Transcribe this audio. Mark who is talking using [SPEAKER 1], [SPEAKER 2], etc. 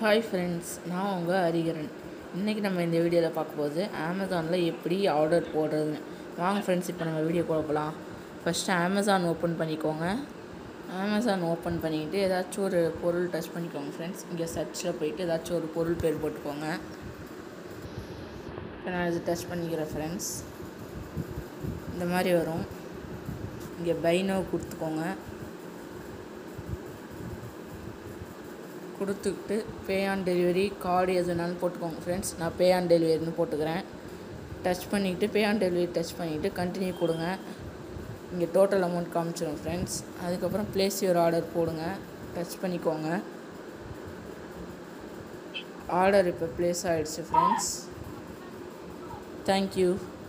[SPEAKER 1] hi friends நான் உங்கள் ஹரிகரன் இன்றைக்கி நம்ம இந்த வீடியோவில் பார்க்க போது அமேசானில் எப்படி ஆர்டர் போடுறதுன்னு வாங்க ஃப்ரெண்ட்ஸ் இப்போ நம்ம வீடியோ போகலாம் ஃபஸ்ட்டு அமேசான் ஓப்பன் பண்ணிக்கோங்க அமேசான் ஓப்பன் பண்ணிக்கிட்டு ஏதாச்சும் ஒரு பொருள் டச் பண்ணிக்கோங்க ஃப்ரெண்ட்ஸ் இங்கே சர்ச்சில் போயிட்டு ஏதாச்சும் ஒரு பொருள் பேர் போட்டுக்கோங்க இப்போ நான் இது டச் பண்ணிக்கிறேன் ஃப்ரெண்ட்ஸ் இந்த மாதிரி வரும் இங்கே பைனோ கொடுத்துக்கோங்க கொடுத்துக்கிட்டு பே ஆன் டெலிவரி கார்டு எதுனாலும் போட்டுக்கோங்க ஃப்ரெண்ட்ஸ் நான் பே ஆன் டெலிவரின்னு போட்டுக்கிறேன் டச் பண்ணிக்கிட்டு பே ஆன் டெலிவரி டச் பண்ணிக்கிட்டு கண்டினியூ கொடுங்க இங்கே டோட்டல் அமௌண்ட் காமிச்சிடும் ஃப்ரெண்ட்ஸ் அதுக்கப்புறம் ப்ளேஸ் யுவர் ஆர்டர் போடுங்க டச் பண்ணிக்கோங்க ஆர்டர் இப்போ ப்ளேஸ் ஆகிடுச்சு ஃப்ரெண்ட்ஸ் தேங்க்யூ